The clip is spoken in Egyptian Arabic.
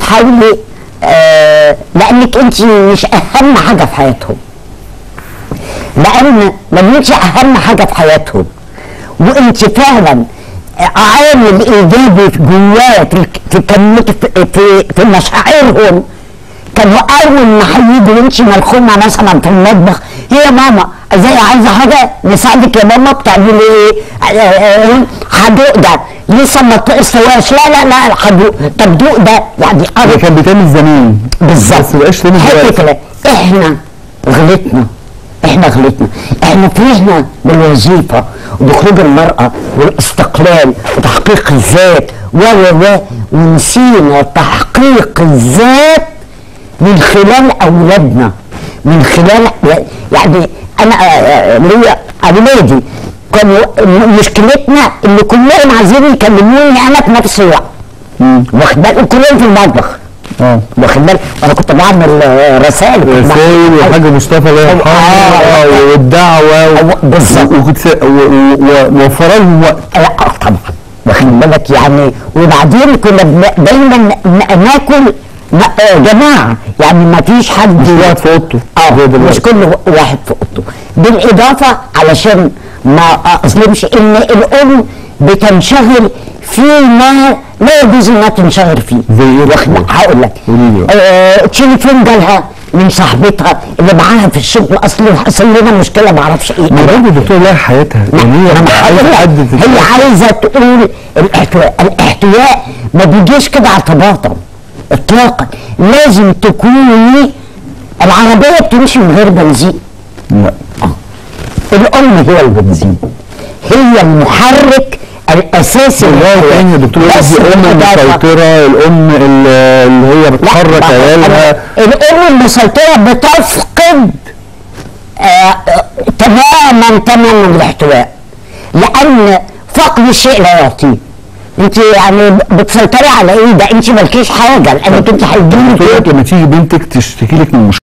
بتحاولي آه لانك انت مش اهم حاجه في حياتهم لان لما انت اهم حاجه في حياتهم وانت فعلا عامل ايجابي في جواه في في كلمة- في في, في مشاعرهم كانوا اول ما هيجوا وانت ملخومه مثلا في المطبخ هي يا ماما ازاي عايزه حاجه نساعدك يا ماما بتعملي ايه؟ آه، آه، هدوق ده لسه ما استواش لا لا لا هدوق طب دوق ده يعني اللي قرب كان بيتعمل زمان بالظبط بس مبقاش تعمل حته دلوقتي كده احنا غلطنا احنا غلطنا احنا فرحنا بالوظيفه وبخروج المراه والاستقلال وتحقيق الذات و و و ونسينا تحقيق الذات من خلال اولادنا من خلال يعني انا آه، آه، ليا اولادي كانوا مشكلتنا ان كلهم عايزين يكلموني انا في نفس الوقت مم. واخد بالك كلهم في المطبخ اه واخد بالك انا كنت بعمل آه، رسائل رسائل والحاج مصطفى الله يرحمه آه، آه، والدعوه و- أو- بالظبط. وكنت س- و- و- و- موفره لهم وقت لا آه، طبعا واخد بالك يعني وبعدين كنا بن- دايما ن- ناكل م- آه، جماعه يعني ما فيش حد كل واحد في اوضته اه زي دلوقتي. مش كل واحد في اوضته بالاضافه علشان ما اظلمش ان الام بتنشغل فيما لا يجوز انها تنشغل فيه زي ايه بقى؟ واخد- هقول لك قولي لي بقى. آه تليفون جالها من صاحبتها اللي معاها في الشغل اصل حصل لنا مشكله ما اعرفش ايه ما برضه الدكتور لها حياتها يعني هي أنا عايزه هقول لك، حد في هي عايزه تقول الاحتواء الاحتواء ما بيجيش كده اعتباطا اطلاقا لازم تكوني العربيه بتمشي من غير بنزين لا الام هي البنزين هي المحرك الاساسي الله للحياة. تاني يا دكتور بس دي الام بالإضافة- المسيطره الام اللي اللي هي بتحرك لا، عيالها الام المسيطره بتفقد آه، آه، تماما تماما الاحتواء لان فقد الشيء لا يعطيه انت يعني بتسيطري على ايه ده انت مالكيش حاجه لانك انت هيجيلك دكتور لما تيجي بنتك تشتكي لك من مشكله